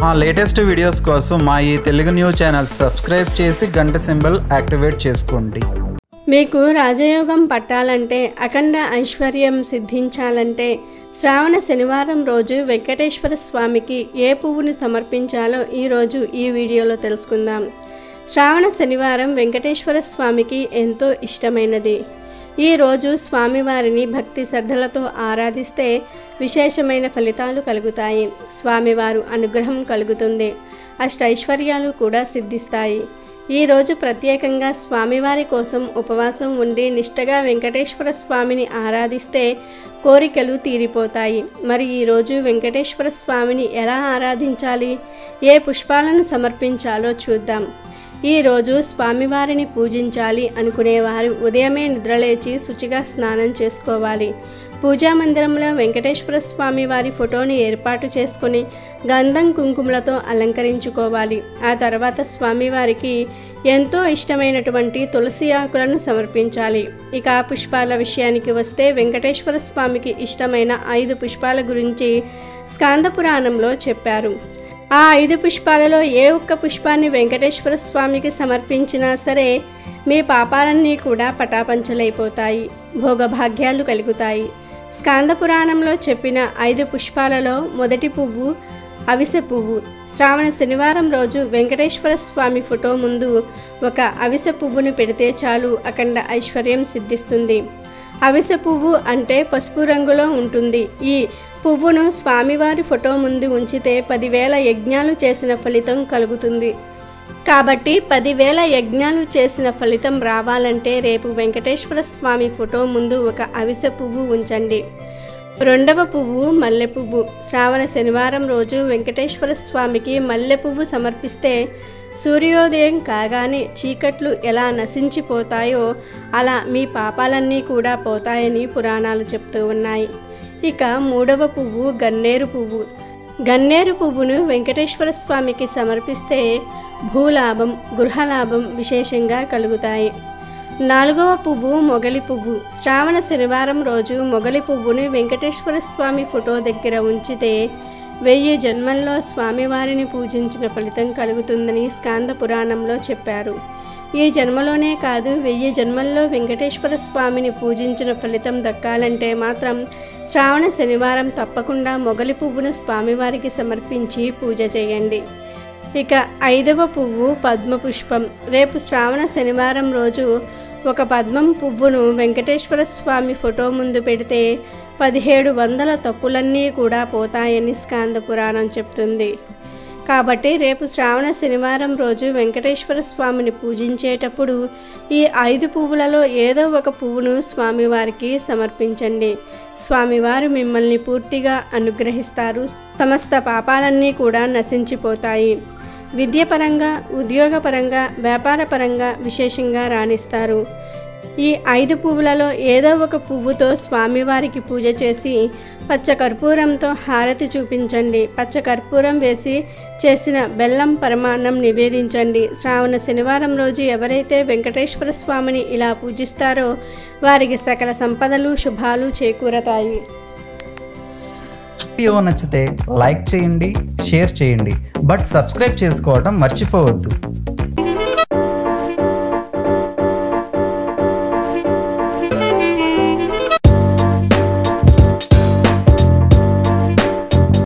మా latest videos కోసం మా ఈ తెలుగు న్యూస్ ఛానల్ సబ్స్క్రైబ్ చేసి గంట సింబల్ యాక్టివేట్ చేసుకోండి మీకు రాజయోగం పట్టాలంటే అఖండ ఐశ్వర్యం సిద్ధించాలంటే శ్రావణ శనివారం రోజు వెంకటేశ్వర స్వామికి ఏ పువ్వుని సమర్పించాలో ఈరోజు ఈ వీడియోలో తెలుసుకుందాం శ్రావణ శనివారం వెంకటేశ్వర స్వామికి ఎంతో ఇష్టమైనది ఈ రోజు స్వామివారిని భక్తి శ్రద్ధలతో ఆరాధిస్తే విశేషమైన ఫలితాలు కలుగుతాయి స్వామివారు అనుగ్రహం కలుగుతుంది అష్టైశ్వర్యాలు కూడా సిద్ధిస్తాయి ఈ రోజు ప్రత్యేకంగా స్వామివారి కోసం ఉపవాసం ఉండి నిష్టగా వెంకటేశ్వర స్వామిని ఆరాధిస్తే కోరికలు తీరిపోతాయి మరి ఈరోజు వెంకటేశ్వర స్వామిని ఎలా ఆరాధించాలి ఏ పుష్పాలను సమర్పించాలో చూద్దాం ఈరోజు స్వామివారిని పూజించాలి అనుకునేవారు ఉదయమే నిద్రలేచి శుచిగా స్నానం చేసుకోవాలి పూజా మందిరంలో వెంకటేశ్వర స్వామి వారి ఫోటోని ఏర్పాటు చేసుకొని గంధం కుంకుమలతో అలంకరించుకోవాలి ఆ తర్వాత స్వామివారికి ఎంతో ఇష్టమైనటువంటి తులసి ఆకులను సమర్పించాలి ఇక ఆ పుష్పాల విషయానికి వస్తే వెంకటేశ్వర స్వామికి ఇష్టమైన ఐదు పుష్పాల గురించి స్కాంద పురాణంలో చెప్పారు ఆ ఐదు పుష్పాలలో ఏ ఒక్క పుష్పాన్ని వెంకటేశ్వర స్వామికి సమర్పించినా సరే మీ పాపాలన్నీ కూడా పటాపంచలైపోతాయి భోగభాగ్యాలు కలుగుతాయి స్కాంద పురాణంలో చెప్పిన ఐదు పుష్పాలలో మొదటి పువ్వు అవిసె పువ్వు శ్రావణ శనివారం రోజు వెంకటేశ్వర స్వామి ఫోటో ముందు ఒక అవిసె పువ్వును పెడితే చాలు అఖండ ఐశ్వర్యం సిద్ధిస్తుంది అవిసె పువ్వు అంటే పసుపు రంగులో ఉంటుంది ఈ పువ్వును స్వామివారి ఫోటో ముందు ఉంచితే పదివేల యజ్ఞాలు చేసిన ఫలితం కలుగుతుంది కాబట్టి పదివేల యజ్ఞాలు చేసిన ఫలితం రావాలంటే రేపు వెంకటేశ్వర స్వామి ఫోటో ముందు ఒక అవిసె పువ్వు ఉంచండి రెండవ పువ్వు మల్లె పువ్వు శ్రావణ శనివారం రోజు వెంకటేశ్వర స్వామికి మల్లె పువ్వు సమర్పిస్తే సూర్యోదయం కాగానే చీకట్లు ఎలా నశించిపోతాయో అలా మీ పాపాలన్నీ కూడా పోతాయని పురాణాలు చెప్తూ ఉన్నాయి ఇక మూడవ పువ్వు గన్నేరు పువ్వు గన్నేరు పువ్వును వెంకటేశ్వర స్వామికి సమర్పిస్తే భూలాభం గృహలాభం విశేషంగా కలుగుతాయి నాలుగవ పువ్వు మొగలి పువ్వు శ్రావణ శనివారం రోజు మొగలి పువ్వును వెంకటేశ్వర స్వామి ఫోటో దగ్గర ఉంచితే వెయ్యి జన్మల్లో స్వామివారిని పూజించిన ఫలితం కలుగుతుందని స్కాంద పురాణంలో చెప్పారు ఈ జన్మలోనే కాదు వెయ్యి జన్మల్లో వెంకటేశ్వర స్వామిని పూజించిన ఫలితం దక్కాలంటే మాత్రం శ్రావణ శనివారం తప్పకుండా మొగలి పువ్వును స్వామివారికి సమర్పించి పూజ చేయండి ఇక ఐదవ పువ్వు పద్మ పుష్పం రేపు శ్రావణ శనివారం రోజు ఒక పద్మం పువ్వును వెంకటేశ్వర స్వామి ఫోటో ముందు పెడితే పదిహేడు వందల తప్పులన్నీ కూడా పోతాయని స్కాంద పురాణం చెప్తుంది కాబట్టి రేపు శ్రావణ శనివారం రోజు వెంకటేశ్వర స్వామిని పూజించేటప్పుడు ఈ ఐదు పువ్వులలో ఏదో ఒక పువ్వును స్వామివారికి సమర్పించండి స్వామివారు మిమ్మల్ని పూర్తిగా అనుగ్రహిస్తారు సమస్త పాపాలన్నీ కూడా నశించిపోతాయి విద్యపరంగా ఉద్యోగపరంగా వ్యాపారపరంగా విశేషంగా రాణిస్తారు ఈ ఐదు పువ్వులలో ఏదో ఒక పువ్వుతో స్వామివారికి పూజ చేసి పచ్చ కర్పూరంతో హారతి చూపించండి పచ్చ కర్పూరం వేసి చేసిన బెల్లం పరమాన్నం నివేదించండి శ్రావణ శనివారం రోజు ఎవరైతే వెంకటేశ్వర స్వామిని ఇలా పూజిస్తారో వారికి సకల సంపదలు శుభాలు చేకూరతాయి వీడియో నచ్చితే లైక్ చేయండి షేర్ చేయండి బట్ సబ్స్క్రైబ్ చేసుకోవడం మర్చిపోవద్దు